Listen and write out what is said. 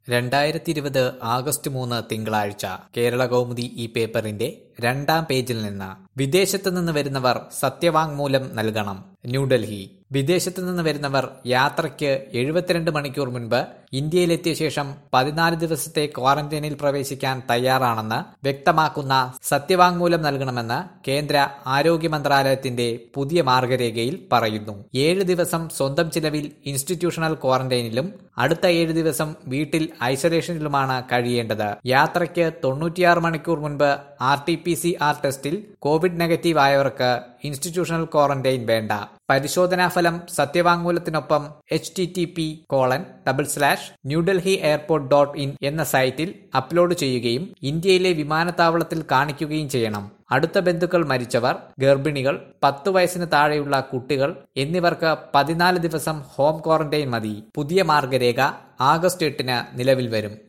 രണ്ടായിരത്തി ഇരുപത് ആഗസ്റ്റ് മൂന്ന് തിങ്കളാഴ്ച കേരള കൗമുദി ഈ പേപ്പറിന്റെ രണ്ടാം പേജിൽ നിന്ന് വിദേശത്ത് നിന്ന് വരുന്നവർ സത്യവാങ്മൂലം നൽകണം ന്യൂഡൽഹി വിദേശത്ത് നിന്ന് വരുന്നവർ യാത്രയ്ക്ക് എഴുപത്തിരണ്ട് മണിക്കൂർ മുൻപ് ഇന്ത്യയിലെത്തിയ ശേഷം പതിനാല് ദിവസത്തെ ക്വാറന്റൈനിൽ പ്രവേശിക്കാൻ തയ്യാറാണെന്ന് വ്യക്തമാക്കുന്ന സത്യവാങ്മൂലം നൽകണമെന്ന് കേന്ദ്ര ആരോഗ്യ മന്ത്രാലയത്തിന്റെ പുതിയ മാർഗരേഖയിൽ പറയുന്നു ഏഴ് ദിവസം സ്വന്തം ചിലവിൽ ഇൻസ്റ്റിറ്റ്യൂഷണൽ ക്വാറന്റൈനിലും അടുത്ത ഏഴ് ദിവസം വീട്ടിൽ ഐസൊലേഷനിലുമാണ് കഴിയേണ്ടത് യാത്രയ്ക്ക് തൊണ്ണൂറ്റിയാറ് മണിക്കൂർ മുൻപ് R T P C R ടെസ്റ്റിൽ കോവിഡ് നെഗറ്റീവ് ആയവർക്ക് ഇൻസ്റ്റിറ്റ്യൂഷണൽ ക്വാറന്റൈൻ വേണ്ട പരിശോധനാ ഫലം സത്യവാങ്മൂലത്തിനൊപ്പം H T T P colon double slash New Delhi airport dot in എന്ന സൈറ്റിൽ അപ്ലോഡ് ചെയ്യുകയും ഇന്ത്യയിലെ വിമാനത്താവളത്തിൽ കാണിക്കുകയും ചെയ്യണം അടുത്ത ബന്ധുക്കൾ മരിച്ചവർ ഗർഭിണികൾ പത്ത് വയസ്സിന് താഴെയുള്ള കുട്ടികൾ എന്നിവർക്ക് പതിനാല് ദിവസം ഹോം ക്വാറന്റൈൻ മതി പുതിയ മാർഗരേഖ ആഗസ്റ്റ് എട്ടിന് നിലവിൽ വരും